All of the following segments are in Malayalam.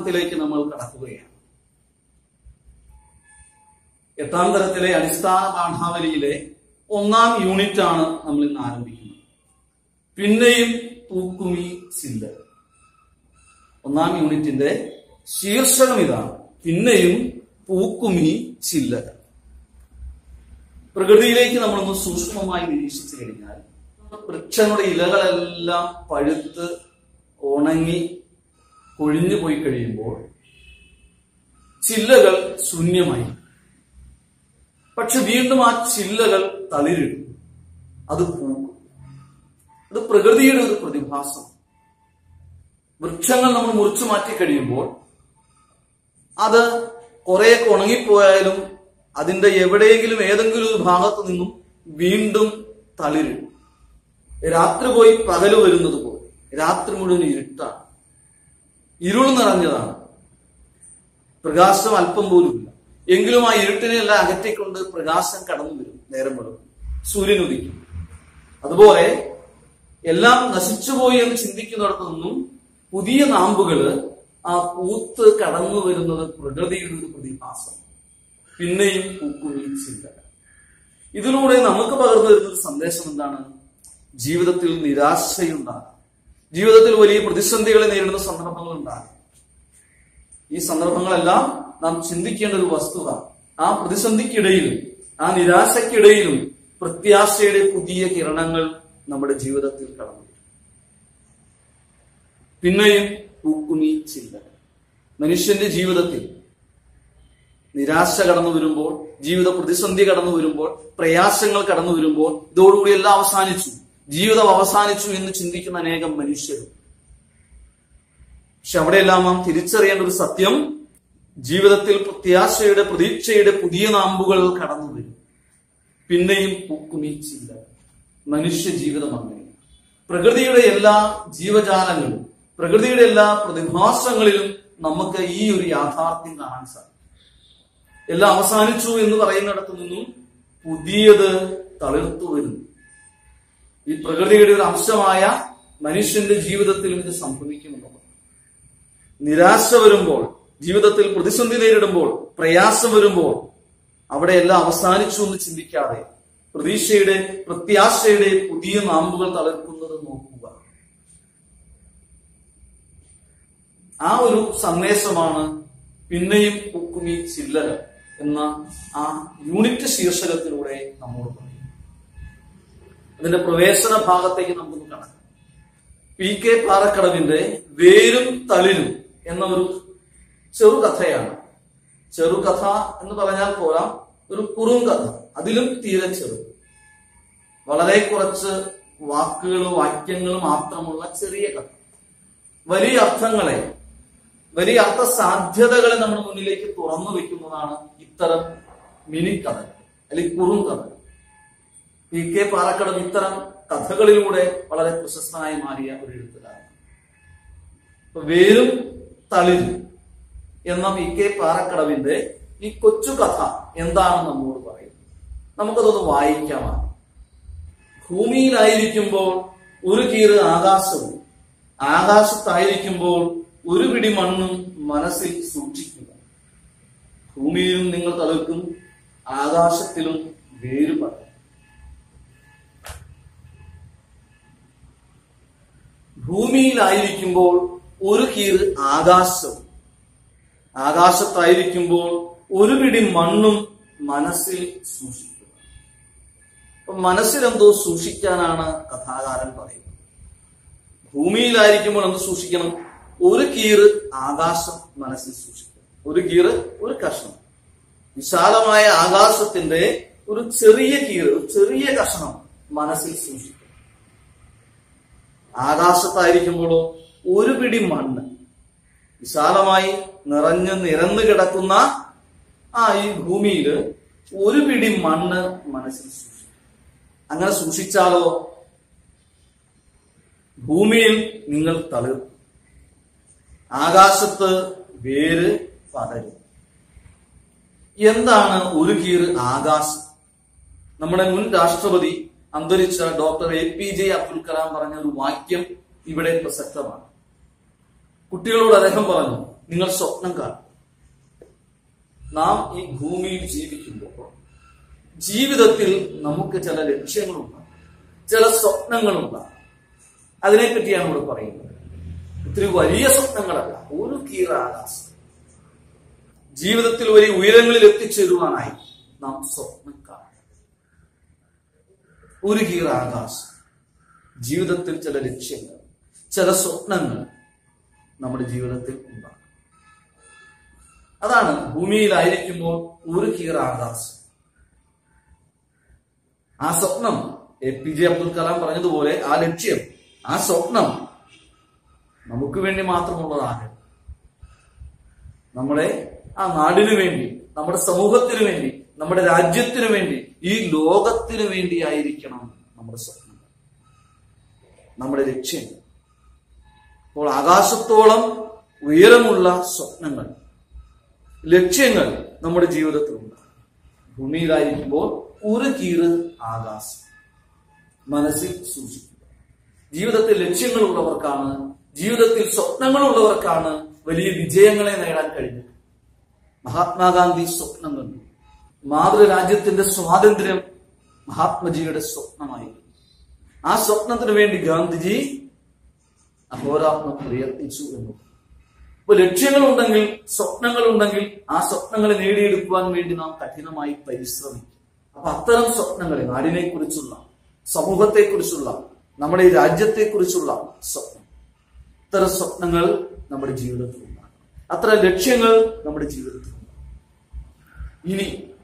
പാഠത്തിലേക്ക് നമ്മൾ കടക്കുകയാണ് എട്ടാം തരത്തിലെ അടിസ്ഥാന പാഠാവലിയിലെ ഒന്നാം യൂണിറ്റ് ആണ് നമ്മൾ ഇന്ന് ആരംഭിക്കുന്നത് പിന്നെയും പൂക്കുമി ചില്ല ഒന്നാം യൂണിറ്റിന്റെ ശീർഷകം ഇതാണ് പിന്നെയും പൂക്കുമി ചില്ല പ്രകൃതിയിലേക്ക് നമ്മളൊന്ന് സൂക്ഷ്മമായി നിരീക്ഷിച്ചു കഴിഞ്ഞാൽ വൃക്ഷങ്ങളുടെ ഇലകളെല്ലാം പഴുത്ത് ഉണങ്ങി കൊഴിഞ്ഞു പോയി കഴിയുമ്പോൾ ചില്ലകൾ ശൂന്യമായി പക്ഷെ വീണ്ടും ആ ചില്ലകൾ തളിരിടും അത് പൂക്കും അത് പ്രകൃതിയുടെ ഒരു പ്രതിഭാസം വൃക്ഷങ്ങൾ നമ്മൾ മുറിച്ചു മാറ്റി കഴിയുമ്പോൾ അത് കുറെയൊക്കെ ഉണങ്ങിപ്പോയാലും അതിന്റെ എവിടെയെങ്കിലും ഏതെങ്കിലും ഒരു ഭാഗത്ത് നിന്നും വീണ്ടും തളിരും രാത്രി പോയി പകല് വരുന്നത് പോലെ രാത്രി മുഴുവൻ ഇരുട്ടാണ് ഇരുൾ നിറഞ്ഞതാണ് പ്രകാശം അല്പം പോലുമില്ല എങ്കിലും ആ ഇരുട്ടിനെല്ലാം അകറ്റിക്കൊണ്ട് പ്രകാശം കടന്നു വരും നേരം വെളുക്കും സൂര്യൻ ഉദിക്കും അതുപോലെ എല്ലാം നശിച്ചുപോയി എന്ന് ചിന്തിക്കുന്നിടത്തു നിന്നും പുതിയ നാമ്പുകള് ആ പൂത്ത് കടന്നു വരുന്നത് പ്രകൃതിയുടെ ഒരു പ്രതിഭാസം പിന്നെയും പൂക്കുകയും ചില്ല ഇതിലൂടെ നമുക്ക് പകർന്നു വരുന്ന ഒരു സന്ദേശം എന്താണ് ജീവിതത്തിൽ നിരാശയുണ്ടാകാം ജീവിതത്തിൽ വലിയ പ്രതിസന്ധികളെ നേരിടുന്ന സന്ദർഭങ്ങൾ ഉണ്ടാകും ഈ സന്ദർഭങ്ങളെല്ലാം നാം ചിന്തിക്കേണ്ട ഒരു വസ്തുത ആ പ്രതിസന്ധിക്കിടയിലും ആ നിരാശക്കിടയിലും പ്രത്യാശയുടെ പുതിയ കിരണങ്ങൾ നമ്മുടെ ജീവിതത്തിൽ കടന്നു വരും പിന്നെയും പൂക്കുമി ചില്ല മനുഷ്യന്റെ ജീവിതത്തിൽ നിരാശ കടന്നു വരുമ്പോൾ ജീവിത പ്രതിസന്ധി കടന്നു വരുമ്പോൾ പ്രയാസങ്ങൾ കടന്നു വരുമ്പോൾ ഇതോടുകൂടി എല്ലാം അവസാനിച്ചു ജീവിതം അവസാനിച്ചു എന്ന് ചിന്തിക്കുന്ന അനേകം മനുഷ്യരും പക്ഷെ അവിടെയെല്ലാം നാം തിരിച്ചറിയേണ്ട ഒരു സത്യം ജീവിതത്തിൽ പ്രത്യാശയുടെ പ്രതീക്ഷയുടെ പുതിയ നാമ്പുകൾ കടന്നു വരും പിന്നെയും പൂക്കുമീച്ചില്ല മനുഷ്യ ജീവിതം അങ്ങനെ പ്രകൃതിയുടെ എല്ലാ ജീവജാലങ്ങളും പ്രകൃതിയുടെ എല്ലാ പ്രതിഭാസങ്ങളിലും നമുക്ക് ഈ ഒരു യാഥാർത്ഥ്യം കാണാൻ സാധിക്കും എല്ലാം അവസാനിച്ചു എന്ന് പറയുന്നിടത്തു നിന്നും പുതിയത് തളിർത്തു വരുന്നു ഈ പ്രകൃതിയുടെ ഒരു അംശമായ മനുഷ്യന്റെ ജീവിതത്തിലും ഇത് സംഭവിക്കുമെന്നുള്ളത് നിരാശ വരുമ്പോൾ ജീവിതത്തിൽ പ്രതിസന്ധി നേരിടുമ്പോൾ പ്രയാസം വരുമ്പോൾ അവിടെ എല്ലാം അവസാനിച്ചു എന്ന് ചിന്തിക്കാതെ പ്രതീക്ഷയുടെ പ്രത്യാശയുടെ പുതിയ നാമ്പുകൾ തളർക്കുന്നത് നോക്കുക ആ ഒരു സന്ദേശമാണ് പിന്നെയും പൂക്കുമി ചില്ലര എന്ന ആ യൂണിറ്റ് ശീർഷകത്തിലൂടെ നമ്മോട് പറയും അതിന്റെ പ്രവേശന ഭാഗത്തേക്ക് നമുക്കൊന്ന് കടക്കാം പി കെ പാറക്കടവിന്റെ വേരും തളിരും എന്ന ഒരു ചെറുകഥയാണ് ചെറുകഥ എന്ന് പറഞ്ഞാൽ പോരാ ഒരു കുറുങ്കഥ അതിലും തീരെ ചെറു വളരെ കുറച്ച് വാക്കുകളും വാക്യങ്ങളും മാത്രമുള്ള ചെറിയ കഥ വലിയ അർത്ഥങ്ങളെ വലിയ അർത്ഥ സാധ്യതകളെ നമ്മുടെ മുന്നിലേക്ക് തുറന്നു വെക്കുന്നതാണ് ഇത്തരം മിനി കഥകൾ അല്ലെങ്കിൽ കുറുങ്കഥകൾ പി കെ പാറക്കടവ് ഇത്തരം കഥകളിലൂടെ വളരെ പ്രശസ്തനായി മാറിയ ഒരു എഴുത്തുകാരൻ അപ്പൊ വേരും തളിരും എന്ന പി കെ പാറക്കടവിന്റെ ഈ കൊച്ചു കഥ എന്താണെന്ന് നമ്മോട് പറയും നമുക്കതൊന്ന് വായിക്കാമാണ് ഭൂമിയിലായിരിക്കുമ്പോൾ ഒരു കീറ് ആകാശവും ആകാശത്തായിരിക്കുമ്പോൾ ഒരു പിടി മണ്ണും മനസ്സിൽ സൂക്ഷിക്കുക ഭൂമിയിലും നിങ്ങൾ തളിർക്കും ആകാശത്തിലും വേരുപറയും ഭൂമിയിലായിരിക്കുമ്പോൾ ഒരു കീറ് ആകാശവും ആകാശത്തായിരിക്കുമ്പോൾ ഒരു പിടി മണ്ണും മനസ്സിൽ സൂക്ഷിക്കുക അപ്പൊ മനസ്സിലെന്തോ സൂക്ഷിക്കാനാണ് കഥാകാരൻ പറയുന്നത് ഭൂമിയിലായിരിക്കുമ്പോൾ എന്ത് സൂക്ഷിക്കണം ഒരു കീറ് ആകാശം മനസ്സിൽ സൂക്ഷിക്കണം ഒരു കീറ് ഒരു കഷ്ണം വിശാലമായ ആകാശത്തിന്റെ ഒരു ചെറിയ കീറ് ഒരു ചെറിയ കഷ്ണം മനസ്സിൽ സൂക്ഷിക്കണം ആകാശത്തായിരിക്കുമ്പോഴോ ഒരു പിടി മണ്ണ് വിശാലമായി നിറഞ്ഞു നിരന്നു കിടക്കുന്ന ആ ഈ ഭൂമിയിൽ ഒരു പിടി മണ്ണ് മനസ്സിൽ സൂക്ഷിക്കും അങ്ങനെ സൂക്ഷിച്ചാലോ ഭൂമിയിൽ നിങ്ങൾ തളിർക്കും ആകാശത്ത് വേര് പടരും എന്താണ് ഒരു കീറ് ആകാശം നമ്മുടെ മുൻ രാഷ്ട്രപതി അന്തരിച്ച doctor A P J Abdul Kalam പറഞ്ഞ ഒരു വാക്യം ഇവിടെ പ്രസക്തമാണ് കുട്ടികളോട് അദ്ദേഹം പറഞ്ഞു നിങ്ങൾ സ്വപ്നം കാണും നാം ഈ ഭൂമിയിൽ ജീവിക്കുമ്പോൾ ജീവിതത്തിൽ നമുക്ക് ചില ലക്ഷ്യങ്ങളുണ്ട് ചില സ്വപ്നങ്ങളുണ്ട് അതിനെപ്പറ്റിയാണ് ഇവിടെ പറയുന്നത് ഒത്തിരി വലിയ സ്വപ്നങ്ങളല്ല ഒരു കീറ ആകാശം ജീവിതത്തിൽ വലിയ ഉയരങ്ങളിൽ എത്തിച്ചേരുവാനായി നാം സ്വപ്നം കാണും ഒരു കീറ ആകാശം ജീവിതത്തിൽ ചില ലക്ഷ്യങ്ങൾ ചില സ്വപ്നങ്ങൾ നമ്മുടെ ജീവിതത്തിൽ ഉണ്ടാകും അതാണ് ഭൂമിയിലായിരിക്കുമ്പോൾ ഒരു കീറ ആകാശം ആ സ്വപ്നം A P J Abdul Kalam പറഞ്ഞതുപോലെ ആ ലക്ഷ്യം ആ സ്വപ്നം നമുക്ക് വേണ്ടി മാത്രമുള്ളതാണ് നമ്മുടെ ആ നാടിനു വേണ്ടി നമ്മുടെ സമൂഹത്തിന് വേണ്ടി നമ്മുടെ രാജ്യത്തിനു വേണ്ടി ഈ ലോകത്തിനു വേണ്ടിയായിരിക്കണം നമ്മുടെ സ്വപ്നം നമ്മുടെ ലക്ഷ്യം അപ്പോൾ ആകാശത്തോളം ഉയരമുള്ള സ്വപ്നങ്ങൾ ലക്ഷ്യങ്ങൾ നമ്മുടെ ജീവിതത്തിലുണ്ട് ഭൂമിയിലായിരിക്കുമ്പോൾ ഒരു കീറ് ആകാശം മനസ്സിൽ സൂക്ഷിക്കുക ജീവിതത്തിൽ ലക്ഷ്യങ്ങളുള്ളവർക്കാണ് ജീവിതത്തിൽ സ്വപ്നങ്ങളുള്ളവർക്കാണ് വലിയ വിജയങ്ങളെ നേടാൻ കഴിഞ്ഞത് മഹാത്മാഗാന്ധി സ്വപ്നം കണ്ടു മാതൃരാജ്യത്തിന്റെ സ്വാതന്ത്ര്യം മഹാത്മജിയുടെ സ്വപ്നമായിരുന്നു ആ സ്വപ്നത്തിന് വേണ്ടി ഗാന്ധിജി അഹോരാത്മം പ്രയത്നിച്ചു എന്നു ഇപ്പൊ ലക്ഷ്യങ്ങളുണ്ടെങ്കിൽ സ്വപ്നങ്ങളുണ്ടെങ്കിൽ ആ സ്വപ്നങ്ങളെ നേടിയെടുക്കുവാൻ വേണ്ടി നാം കഠിനമായി പരിശ്രമിക്കും അപ്പൊ അത്തരം സ്വപ്നങ്ങളെ നാടിനെ കുറിച്ചുള്ള സമൂഹത്തെ കുറിച്ചുള്ള നമ്മുടെ ഈ രാജ്യത്തെ കുറിച്ചുള്ള സ്വപ്നം ഇത്തരം സ്വപ്നങ്ങൾ നമ്മുടെ ജീവിതത്തിൽ ഉണ്ടാകും അത്തരം ലക്ഷ്യങ്ങൾ നമ്മുടെ ജീവിതത്തിൽ ഉണ്ടാകും ഇനി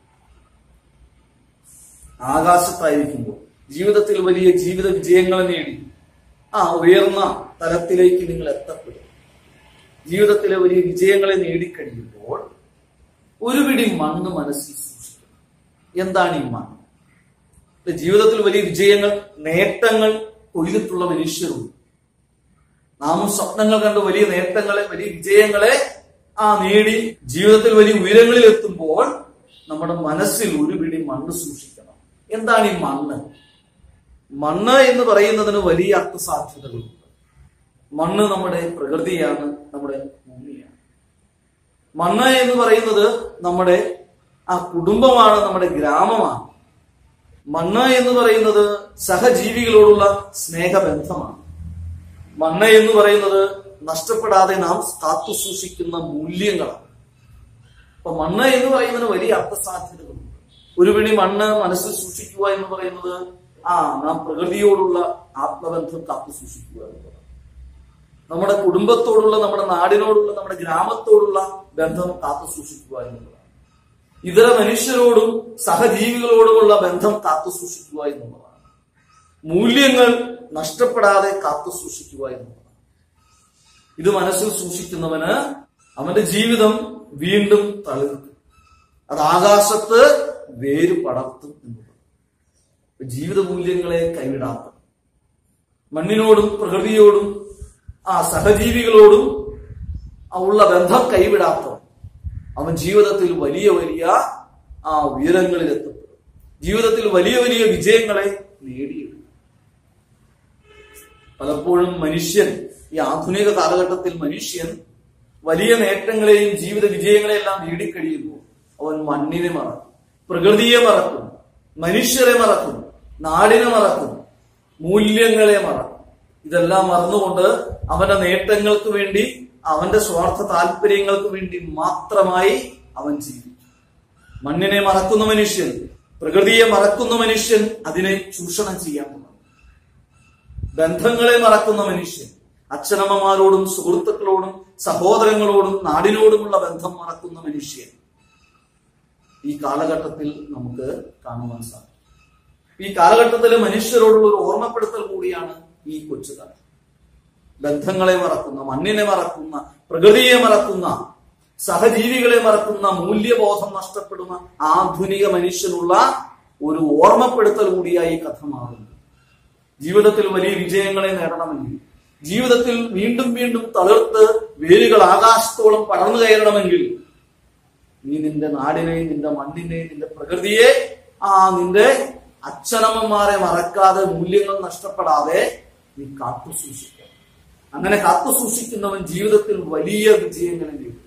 ആകാശത്തായിരിക്കുമ്പോൾ ജീവിതത്തിൽ വലിയ ജീവിത വിജയങ്ങൾ നേടി ആ ഉയർന്ന തലത്തിലേക്ക് നിങ്ങൾ എത്തപ്പെടും ജീവിതത്തിലെ വലിയ വിജയങ്ങളെ നേടിക്കഴിയുമ്പോൾ ഒരു പിടി മണ്ണ് മനസ്സിൽ സൂക്ഷിക്കണം എന്താണ് ഈ മണ്ണ് ഇത് ജീവിതത്തിൽ വലിയ വിജയങ്ങൾ നേട്ടങ്ങൾ കൊയ്തിട്ടുള്ള മനുഷ്യരുണ്ട് നാമും സ്വപ്നങ്ങൾ കണ്ട് വലിയ നേട്ടങ്ങളെ വലിയ വിജയങ്ങളെ ആ നേടി ജീവിതത്തിൽ വലിയ ഉയരങ്ങളിൽ എത്തുമ്പോൾ നമ്മുടെ മനസ്സിൽ ഒരു പിടി മണ്ണ് സൂക്ഷിക്കണം എന്താണ് ഈ മണ്ണ് മണ്ണ് എന്ന് പറയുന്നതിന് വലിയ അർത്ഥസാധ്യതകളുണ്ട് മണ്ണ് നമ്മുടെ പ്രകൃതിയാണ് നമ്മുടെ ഭൂമിയാണ് മണ്ണ് എന്ന് പറയുന്നത് നമ്മുടെ ആ കുടുംബമാണ് നമ്മുടെ ഗ്രാമമാണ് മണ്ണ് എന്ന് പറയുന്നത് സഹജീവികളോടുള്ള സ്നേഹബന്ധമാണ് മണ്ണ് എന്ന് പറയുന്നത് നഷ്ടപ്പെടാതെ നാം കാത്തു സൂക്ഷിക്കുന്ന മൂല്യങ്ങളാണ് അപ്പൊ മണ്ണ് എന്ന് പറയുന്നതിന് വലിയ അർത്ഥസാധ്യതകളുണ്ട് ഒരു പിടി മണ്ണ് മനസ്സിൽ സൂക്ഷിക്കുക എന്ന് പറയുന്നത് ആ നാം പ്രകൃതിയോടുള്ള ആത്മബന്ധം കാത്തു സൂക്ഷിക്കുക എന്നുള്ളതാണ് നമ്മുടെ കുടുംബത്തോടുള്ള നമ്മുടെ നാടിനോടുള്ള നമ്മുടെ ഗ്രാമത്തോടുള്ള ബന്ധം കാത്തു സൂക്ഷിക്കുക എന്നുള്ളതാണ് ഇതര മനുഷ്യരോടും സഹജീവികളോടുമുള്ള ബന്ധം കാത്തു സൂക്ഷിക്കുക എന്നുള്ളതാണ് മൂല്യങ്ങൾ നഷ്ടപ്പെടാതെ കാത്തു സൂക്ഷിക്കുക എന്നുള്ളതാണ് ഇത് മനസ്സിൽ സൂക്ഷിക്കുന്നവന് അവന്റെ ജീവിതം വീണ്ടും തളിർക്കും അത് ആകാശത്ത് വേര് പടർത്തും എന്നുള്ളത് ജീവിത മൂല്യങ്ങളെ കൈവിടാത്ത മണ്ണിനോടും പ്രകൃതിയോടും ആ സഹജീവികളോടും ആ ഉള്ള ബന്ധം കൈവിടാത്തവൻ അവൻ ജീവിതത്തിൽ വലിയ വലിയ ആ ഉയരങ്ങളിൽ എത്തപ്പെടും ജീവിതത്തിൽ വലിയ വലിയ വിജയങ്ങളെ നേടിയെടുക്കും പലപ്പോഴും മനുഷ്യൻ ഈ ആധുനിക കാലഘട്ടത്തിൽ മനുഷ്യൻ വലിയ നേട്ടങ്ങളെയും ജീവിത വിജയങ്ങളെയും എല്ലാം നേടിക്കഴിയുമ്പോൾ അവൻ മണ്ണിനെ മറക്കും പ്രകൃതിയെ മറക്കും മനുഷ്യരെ മറക്കും നാടിനെ മറക്കും മൂല്യങ്ങളെ മറക്കും ഇതെല്ലാം മറന്നുകൊണ്ട് അവന്റെ നേട്ടങ്ങൾക്ക് വേണ്ടി അവന്റെ സ്വാർത്ഥ താല്പര്യങ്ങൾക്ക് വേണ്ടി മാത്രമായി അവൻ ജീവിക്കും മണ്ണിനെ മറക്കുന്ന മനുഷ്യൻ പ്രകൃതിയെ മറക്കുന്ന മനുഷ്യൻ അതിനെ ചൂഷണം ചെയ്യാൻ തുടങ്ങും ബന്ധങ്ങളെ മറക്കുന്ന മനുഷ്യൻ അച്ഛനമ്മമാരോടും സുഹൃത്തുക്കളോടും സഹോദരങ്ങളോടും നാടിനോടുമുള്ള ബന്ധം മറക്കുന്ന മനുഷ്യൻ ഈ കാലഘട്ടത്തിൽ നമുക്ക് കാണുവാൻ സാധിക്കും ഈ കാലഘട്ടത്തിലെ മനുഷ്യരോടുള്ള ഒരു ഓർമ്മപ്പെടുത്തൽ കൂടിയാണ് ഈ കൊച്ചുകാലം ബന്ധങ്ങളെ മറക്കുന്ന മണ്ണിനെ മറക്കുന്ന പ്രകൃതിയെ മറക്കുന്ന സഹജീവികളെ മറക്കുന്ന മൂല്യബോധം നഷ്ടപ്പെടുന്ന ആധുനിക മനുഷ്യനുള്ള ഒരു ഓർമ്മപ്പെടുത്തൽ കൂടിയായി ഈ കഥ മാറുന്നു ജീവിതത്തിൽ വലിയ വിജയങ്ങളെ നേടണമെങ്കിൽ ജീവിതത്തിൽ വീണ്ടും വീണ്ടും തളിർത്ത് വേരുകൾ ആകാശത്തോളം പടർന്നു കയറണമെങ്കിൽ നീ നിന്റെ നാടിനെ നിന്റെ മണ്ണിനെ നിന്റെ പ്രകൃതിയെ ആ നിന്റെ അച്ഛനമ്മമാരെ മറക്കാതെ മൂല്യങ്ങൾ നഷ്ടപ്പെടാതെ നീ കാത്തു സൂക്ഷിക്കണം അങ്ങനെ കാത്തു സൂക്ഷിക്കുന്നവൻ ജീവിതത്തിൽ വലിയ വിജയങ്ങളെ നേടും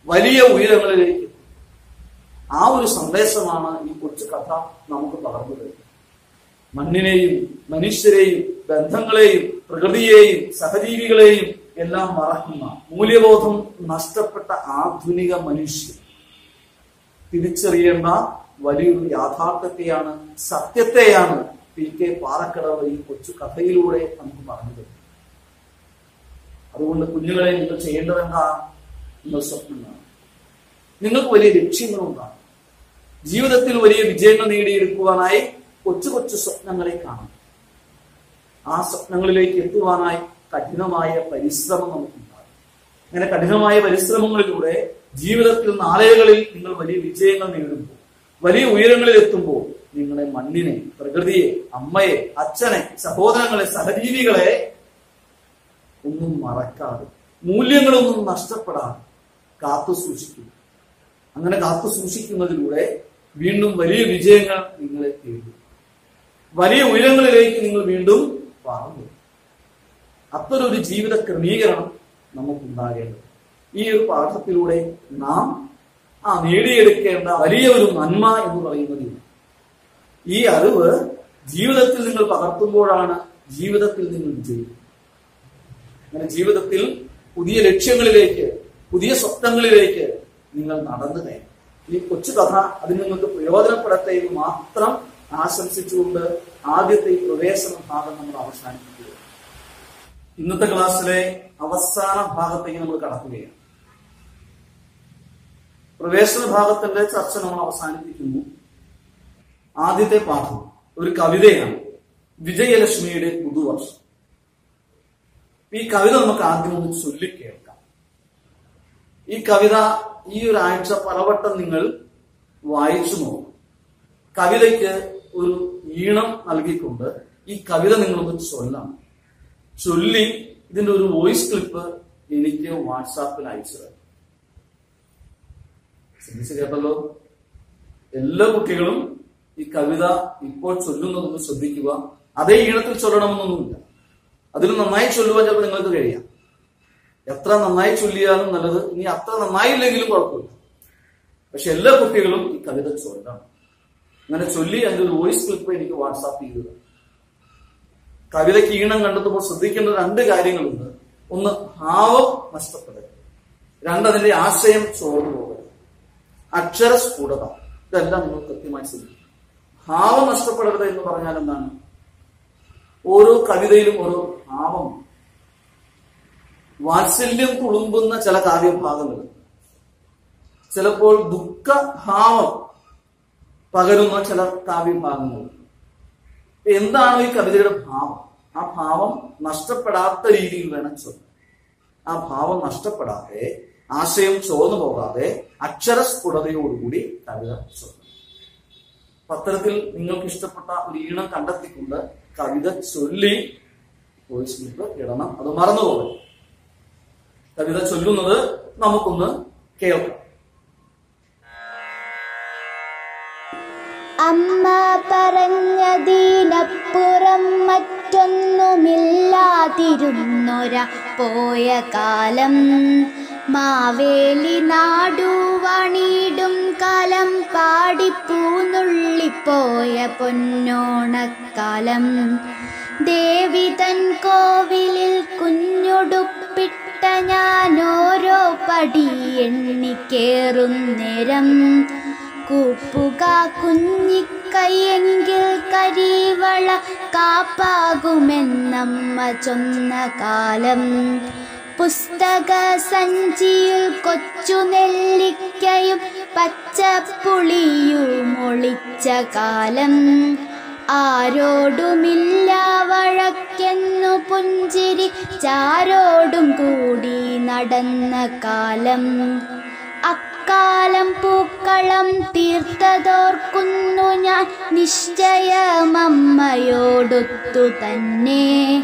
വലിയ ഉയരങ്ങളിലേക്ക് എത്തും. ആ ഒരു സന്ദേശമാണ് ഈ കൊച്ചു കഥ നമുക്ക് പകർന്നു തരുന്നത് മണ്ണിനെയും മനുഷ്യരെയും ബന്ധങ്ങളെയും പ്രകൃതിയെയും സഹജീവികളെയും എല്ലാം മറക്കുന്ന മൂല്യബോധം നഷ്ടപ്പെട്ട ആധുനിക മനുഷ്യർ തിരിച്ചറിയേണ്ട വലിയൊരു യാഥാർത്ഥ്യത്തെയാണ് സത്യത്തെയാണ് പി കെ പാറക്കടവ് ഈ കൊച്ചു കഥയിലൂടെ നമുക്ക് പറഞ്ഞു തരുന്നത് അതുകൊണ്ട് കുഞ്ഞുങ്ങളെ നിങ്ങൾ ചെയ്യേണ്ടത് എന്താ നിങ്ങൾ സ്വപ്നം കാണും നിങ്ങൾക്ക് വലിയ ലക്ഷ്യങ്ങളുണ്ടാകും ജീവിതത്തിൽ വലിയ വിജയങ്ങൾ നേടിയെടുക്കുവാനായി കൊച്ചു കൊച്ചു സ്വപ്നങ്ങളെ കാണും ആ സ്വപ്നങ്ങളിലേക്ക് എത്തുവാനായി കഠിനമായ പരിശ്രമം നമുക്കുണ്ടാകും അങ്ങനെ കഠിനമായ പരിശ്രമങ്ങളിലൂടെ ജീവിതത്തിൽ നാളുകളിൽ നിങ്ങൾ വലിയ വിജയങ്ങൾ നേടുമ്പോൾ വലിയ ഉയരങ്ങളിൽ എത്തുമ്പോൾ നിങ്ങളെ മണ്ണിനെ പ്രകൃതിയെ അമ്മയെ അച്ഛനെ സഹോദരങ്ങളെ സഹജീവികളെ ഒന്നും മറക്കാതെ മൂല്യങ്ങളൊന്നും നഷ്ടപ്പെടാതെ കാത്തു സൂക്ഷിക്കും അങ്ങനെ കാത്തു സൂക്ഷിക്കുന്നതിലൂടെ വീണ്ടും വലിയ വിജയങ്ങൾ നിങ്ങളെ തേടും വലിയ ഉയരങ്ങളിലേക്ക് നിങ്ങൾ വീണ്ടും പറന്നു അത്തരൊരു ജീവിത ക്രമീകരണം നമുക്കുണ്ടാകേണ്ടത് ഈ ഒരു പാഠത്തിലൂടെ നാം ആ നേടിയെടുക്കേണ്ട വലിയ ഒരു നന്മ എന്ന് പറയുന്നത് ഇത്. ഈ അറിവ് ജീവിതത്തിൽ നിങ്ങൾ പകർത്തുമ്പോഴാണ് ജീവിതത്തിൽ നിങ്ങൾ വിജയിക്കുന്നത് അങ്ങനെ ജീവിതത്തിൽ പുതിയ ലക്ഷ്യങ്ങളിലേക്ക് പുതിയ സ്വപ്നങ്ങളിലേക്ക് നിങ്ങൾ നടന്നു കയറും ഈ കൊച്ചു കഥ അതിൽ നിങ്ങൾക്ക് പ്രയോജനപ്പെടട്ടെ എന്ന് മാത്രം ആശംസിച്ചുകൊണ്ട് ആദ്യത്തെ ഈ പ്രവേശന ഭാഗം നമ്മൾ അവസാനിപ്പിക്കുക ഇന്നത്തെ ക്ലാസ്സിലെ അവസാന ഭാഗത്തേക്ക് നമ്മൾ കടക്കുകയാണ് പ്രവേശന ഭാഗത്തിന്റെ ചർച്ച നമ്മൾ അവസാനിപ്പിക്കുന്നു ആദ്യത്തെ പാഠം ഒരു കവിതയാണ് വിജയലക്ഷ്മിയുടെ പുതുവർഷം ഈ കവിത നമുക്ക് ആദ്യം ഒന്ന് ചൊല്ലിക്കേൾക്കാം ഈ കവിത ഈ ഒരു ആഴ്ച പലവട്ടം നിങ്ങൾ വായിച്ചു നോക്കും കവിതയ്ക്ക് ഒരു ഈണം നൽകിക്കൊണ്ട് ഈ കവിത നിങ്ങളൊന്ന് ചൊല്ലാം ചൊല്ലി ഇതിന്റെ ഒരു വോയിസ് ക്ലിപ്പ് എനിക്ക് വാട്സാപ്പിൽ അയച്ചു തരാം ശ്രദ്ധിച്ച് കേട്ടല്ലോ എല്ലാ കുട്ടികളും ഈ കവിത ഇപ്പോൾ ചൊല്ലുന്നതൊന്ന് ശ്രദ്ധിക്കുക അതേ ഈണത്തിൽ ചൊല്ലണമെന്നൊന്നുമില്ല അതിൽ നന്നായി ചൊല്ലുവാൻ ചിലപ്പോൾ നിങ്ങൾക്ക് കഴിയാം എത്ര നന്നായി ചൊല്ലിയാലും നല്ലത് ഇനി അത്ര നന്നായില്ലെങ്കിലും കുഴപ്പമില്ല പക്ഷെ എല്ലാ കുട്ടികളും ഈ കവിത ചൊല്ലണം അങ്ങനെ ചൊല്ലി അതിന്റെ ഒരു വോയിസ് ക്ലിപ്പ് എനിക്ക് വാട്സാപ്പ് ചെയ്തത് കവിതയ്ക്ക് ഈണം കണ്ടെത്തുമ്പോൾ ശ്രദ്ധിക്കേണ്ട രണ്ട് കാര്യങ്ങളുണ്ട് ഒന്ന് ഭാവം നഷ്ടപ്പെടരുത് രണ്ട് അതിന്റെ ആശയം ചോർന്നു പോകരുത് അക്ഷര സ്ഫുടത ഇതെല്ലാം നിങ്ങൾ കൃത്യമായി ശ്രദ്ധിക്കും ഭാവം നഷ്ടപ്പെടരുത് എന്ന് പറഞ്ഞാൽ എന്താണ് ഓരോ കവിതയിലും ഓരോ ഭാവം വാത്സല്യം തുളുമ്പുന്ന ചില കാവ്യഭാഗങ്ങൾ ചിലപ്പോൾ ദുഃഖഭാവം പകരുന്ന ചില കാവ്യഭാഗങ്ങൾ എന്താണ് ഈ കവിതയുടെ ഭാവം ആ ഭാവം നഷ്ടപ്പെടാത്ത രീതിയിൽ വേണം ചൊല്ലാൻ ആ ഭാവം നഷ്ടപ്പെടാതെ ആശയം ചോർന്നു പോകാതെ അക്ഷരസ്ഫുടതയോടുകൂടി കവിത ചൊല്ലണം പത്രത്തിൽ നിങ്ങൾക്ക് ഇഷ്ടപ്പെട്ട ഒരു ഈണം കണ്ടെത്തിക്കൊണ്ട് കവിത ചൊല്ലി വോയിസ് ക്ലിപ്പ് ഇടണം അത് മറന്നുപോകണം കവിത ചൊല്ലുന്നത് നമുക്കൊന്ന് കേൾക്കാം അമ്മ പറഞ്ഞതിനപ്പുറം മറ്റൊന്നുമില്ലാതിരുന്നൊര പോയ കാലം മാവേലി നാടുവണിടും കാലം പാടിപ്പൂന്നുള്ളിപ്പോയ പൊന്നോണക്കാലം ദേവി തൻ കോവിലിൽ കുഞ്ഞുടുപ്പിട്ട ഞാനോരോ പടി എണ്ണിക്കേറുന്നേരം കൂപ്പുക കുഞ്ഞിക്കൈയെങ്കിൽ കരിവള കാപ്പാകുമെന്നമ്മ ചൊന്ന കാലം പുസ്തക സഞ്ചിയിൽ കൊച്ചു നെല്ലിക്കയും പച്ചപ്പുളിയും ഒളിച്ച കാലം ആരോടുമില്ല വഴക്കെന്നു പുഞ്ചിരി ചാരോടും കൂടി നടന്ന കാലം അക്കാലം പൂക്കളം തീർത്തതോർക്കുന്നു ഞാൻ നിശ്ചയമമ്മയോടൊത്തു തന്നെ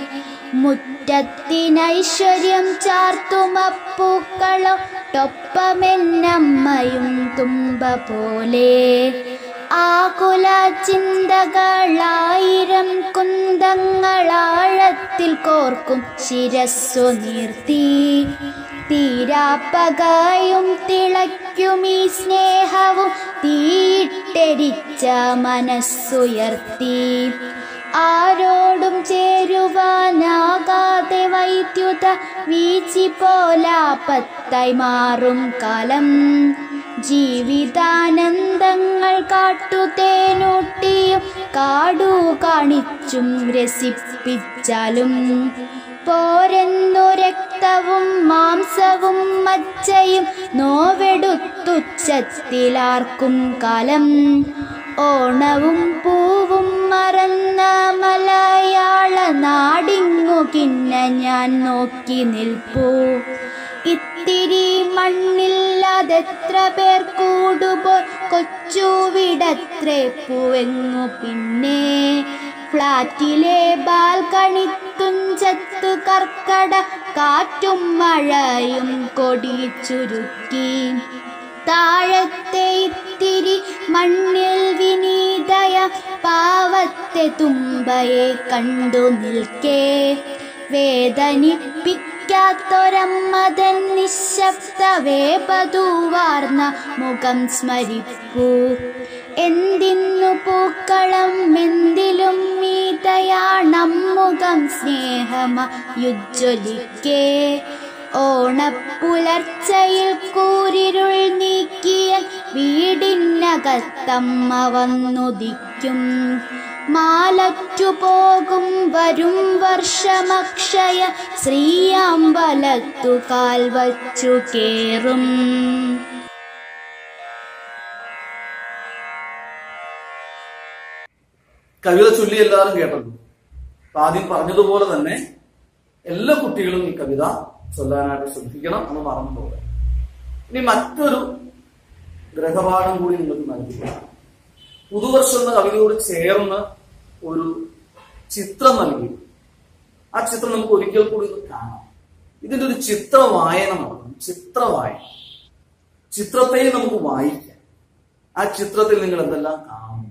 മുറ്റത്തിനൈശ്വര്യം ചാർത്തുമപ്പൂക്കളൊട്ടൊപ്പമെന്നമ്മയും തുമ്പ പോലെ ആകുല ചിന്തകളായിരം കുന്തങ്ങളാഴത്തിൽ കോർക്കും ശിരസ്സു നീർത്തി തീരാപ്പകയും തിളയ്ക്കുമീ സ്നേഹവും തീയിട്ടെരിച്ച മനസ്സുയർത്തി ആരോടും ചേരുവാനാകാതെ വൈദ്യുത വീച്ചി പോലാപത്തായി മാറും കാലം ജീവിതാനന്ദങ്ങൾ കാട്ടുതേനൂട്ടിയും കാടു കാണിച്ചും രസിപ്പിച്ചാലും പോരെന്നു രക്തവും മാംസവും മജ്ജയും നോവെടുത്തുച്ചത്തിലാർക്കും കാലം ഓണവും പൂവും മറന്ന മലയാള നാടിങ്ങു കിന്ന ഞാൻ നോക്കി നിൽപ്പൂ ഇത്തിരി മണ്ണില്ലാതെത്ര പേർ കൂടുപോൽ കൊച്ചുവിടത്രേ പൂവെങ്ങു പിന്നെ ഫ്ലാറ്റിലെ ബാൽക്കണി തുഞ്ചത്തു കർക്കട കാറ്റും മഴയും കൊടി ചുരുക്കി താഴത്തെ ഇത്തിരി മണ്ണിൽ വിനീതയ പാവത്തെ തുമ്പയെ കണ്ടു നിൽക്കേ വേദനിപ്പിക്കാത്തൊരമ്മതൻ നിശബ്ദ വേപതുവാർന്ന മുഖം സ്മരിപ്പൂ എന്തിന്നു പൂക്കളം എന്തിലും മീതയാണമ്മുഖം സ്നേഹമയുജ്വലിക്കേ ഓണപ്പുലർച്ചയിൽ കൂരിരുൾ നീക്കിയ വീടിനകത്തമ്മ വന്നുദിക്കും മാലറ്റു പോകും വരും വർഷമക്ഷയ ശ്രീയാമ്പലത്തു കാൽ വച്ചു കേറും കവിത ചൊല്ലി എല്ലാവരും കേട്ടല്ലോ അപ്പൊ ആദ്യം പറഞ്ഞതുപോലെ തന്നെ എല്ലാ കുട്ടികളും ഈ കവിത ചൊല്ലാനായിട്ട് ശ്രദ്ധിക്കണം എന്ന് മറന്നു പോകെ ഇനി മറ്റൊരു ഗ്രഹപാഠം കൂടി നിങ്ങൾക്ക് നൽകുക പുതുവർഷം എന്ന കവിതയോട് ചേർന്ന് ഒരു ചിത്രം നൽകി ആ ചിത്രം നമുക്ക് ഒരിക്കൽ കൂടി ഒന്ന് കാണാം ഇതിന്റെ ഒരു ചിത്ര വായന നടക്കണം ചിത്ര വായന ചിത്രത്തെയും നമുക്ക് വായിക്കാം ആ ചിത്രത്തിൽ നിങ്ങൾ എന്തെല്ലാം കാണുന്നു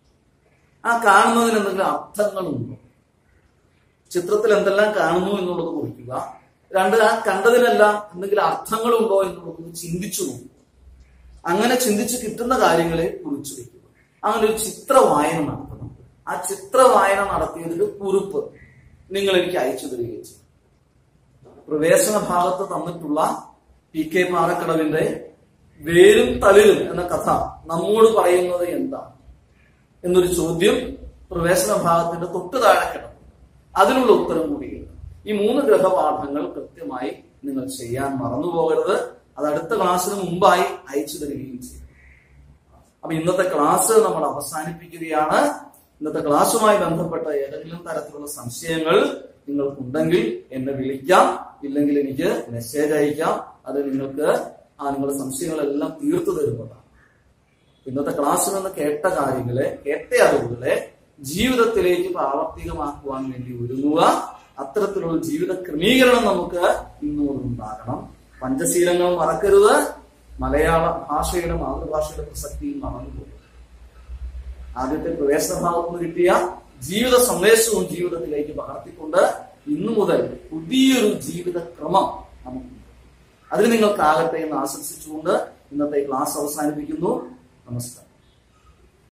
ആ കാണുന്നതിന് എന്തെങ്കിലും അർത്ഥങ്ങളുണ്ടോ ചിത്രത്തിൽ എന്തെല്ലാം കാണുന്നു എന്നുള്ളത് കുറിക്കുക രണ്ട് ആ കണ്ടതിനെല്ലാം എന്തെങ്കിലും അർത്ഥങ്ങളുണ്ടോ എന്നുള്ളത് ചിന്തിച്ചു നോക്കുക അങ്ങനെ ചിന്തിച്ച് കിട്ടുന്ന കാര്യങ്ങളെ കുറിച്ചു വെക്കുക അങ്ങനെ ഒരു ചിത്ര വായന നടത്തണം ആ ചിത്ര വായന നടത്തിയതിൽ കുറിപ്പ് നിങ്ങൾ എനിക്ക് അയച്ചു തരികയും ചെയ്യും പ്രവേശന ഭാഗത്ത് തന്നിട്ടുള്ള പി കെ പാറക്കടവിന്റെ വേരും തളിരും എന്ന കഥ നമ്മോട് പറയുന്നത് എന്താണ് എന്നൊരു ചോദ്യം പ്രവേശന ഭാഗത്തിന്റെ തൊട്ട് താഴെ കിടക്കും അതിനുള്ള ഉത്തരം കൂടിയുണ്ട് ഈ മൂന്ന് ഗ്രഹപാഠങ്ങൾ കൃത്യമായി നിങ്ങൾ ചെയ്യാൻ മറന്നു പോകരുത് അത് അടുത്ത ക്ലാസ്സിന് മുമ്പായി അയച്ചു തരികയും ചെയ്യും അപ്പൊ ഇന്നത്തെ ക്ലാസ് നമ്മൾ അവസാനിപ്പിക്കുകയാണ് ഇന്നത്തെ ക്ലാസ്സുമായി ബന്ധപ്പെട്ട ഏതെങ്കിലും തരത്തിലുള്ള സംശയങ്ങൾ നിങ്ങൾക്കുണ്ടെങ്കിൽ എന്നെ വിളിക്കാം ഇല്ലെങ്കിൽ എനിക്ക് മെസ്സേജ് അയക്കാം അത് നിങ്ങൾക്ക് ആ നിങ്ങളുടെ സംശയങ്ങളെല്ലാം തീർത്തു തരുന്നതാണ് ഇന്നത്തെ ക്ലാസ്സിൽ നിന്ന് കേട്ട കാര്യങ്ങളെ കേട്ട അറിവുകളെ ജീവിതത്തിലേക്ക് പ്രാവർത്തികമാക്കുവാൻ വേണ്ടി ഒരുങ്ങുക അത്തരത്തിലുള്ള ജീവിത ക്രമീകരണം നമുക്ക് ഇന്നുകൂടെ ഉണ്ടാകണം പഞ്ചശീലങ്ങൾ മറക്കരുത് മലയാള ഭാഷയുടെ മാതൃഭാഷയുടെ പ്രസക്തിയും മറന്നുപോകും ആദ്യത്തെ പ്രവേശന ഭാഗത്ത് നിന്ന് കിട്ടിയ ജീവിത സന്ദേശവും ജീവിതത്തിലേക്ക് പകർത്തിക്കൊണ്ട് ഇന്നു മുതൽ പുതിയൊരു ജീവിത ക്രമം നമുക്കുണ്ട് അതിന് നിങ്ങൾക്കാകട്ടെ എന്ന് ആശംസിച്ചുകൊണ്ട് ഇന്നത്തെ ക്ലാസ് അവസാനിപ്പിക്കുന്നു നമസ്കാരം